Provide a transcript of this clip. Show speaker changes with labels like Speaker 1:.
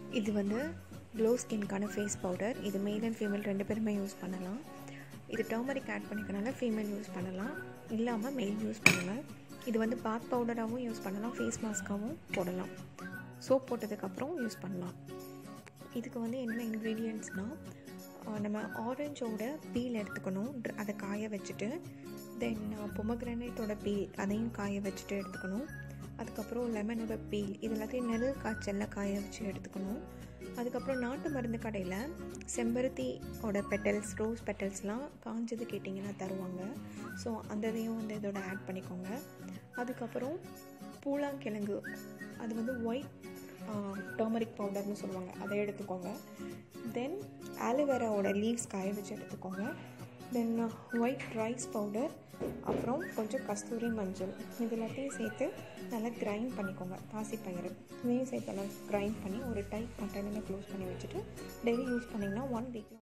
Speaker 1: இது வந்து glow ஸ்கின்க்கான face powder இது மேல் அண்ட் ஃபீமேல் ரெண்டு பேருமே யூஸ் பண்ணலாம் இது டர்மரிக் ஆட் பண்ணிக்கனால ஃபீமேல் யூஸ் பண்ணலாம் இல்லாமல் மெயில் யூஸ் பண்ணுங்கள் இது வந்து பாத் பவுடராகவும் யூஸ் பண்ணலாம் ஃபேஸ் மாஸ்க்காகவும் போடலாம் சோப் போட்டதுக்கப்புறம் யூஸ் பண்ணலாம் இதுக்கு வந்து என்னென்ன இன்க்ரீடியன்ட்ஸ்னால் நம்ம ஆரஞ்சோட பீல் எடுத்துக்கணும் dr- அதை காய வச்சுட்டு தென் பொமக்ரனேட்டோட பீல் அதையும் காய வச்சுட்டு எடுத்துக்கணும் அதுக்கப்புறம் லெமனோட பீல் இது எல்லாத்தையும் நெல் காய்ச்சலில் காய வச்சு எடுத்துக்கணும் அதுக்கப்புறம் நாட்டு மருந்து கடையில் செம்பருத்தியோட பெட்டல்ஸ் ரோஸ் பெட்டல்ஸ்லாம் காஞ்சது கேட்டிங்கன்னா தருவாங்க ஸோ அந்த இதையும் வந்து இதோட ஆட் பண்ணிக்கோங்க அதுக்கப்புறம் பூலாங்கிழங்கு அது வந்து ஒயிட் டர்மரிக் பவுடர்னு சொல்லுவாங்க அதை எடுத்துக்கோங்க தென் ஆலோவேராவோட லீவ்ஸ் காய வச்சு எடுத்துக்கோங்க தென் ஒயிட் ரைஸ் பவுடர் அப்புறம் கொஞ்சம் கஸ்தூரி மஞ்சள் இது எல்லாத்தையும் சேர்த்து நல்லா கிரைண்ட் பண்ணிக்கோங்க பாசிப்பயிறு இதையும் சேர்த்து நல்லா கிரைண்ட் பண்ணி ஒரு டைட் கண்டெய்னரில் க்ளோஸ் பண்ணி வச்சுட்டு டெய்லி யூஸ் பண்ணிங்கன்னா ஒன் வீக்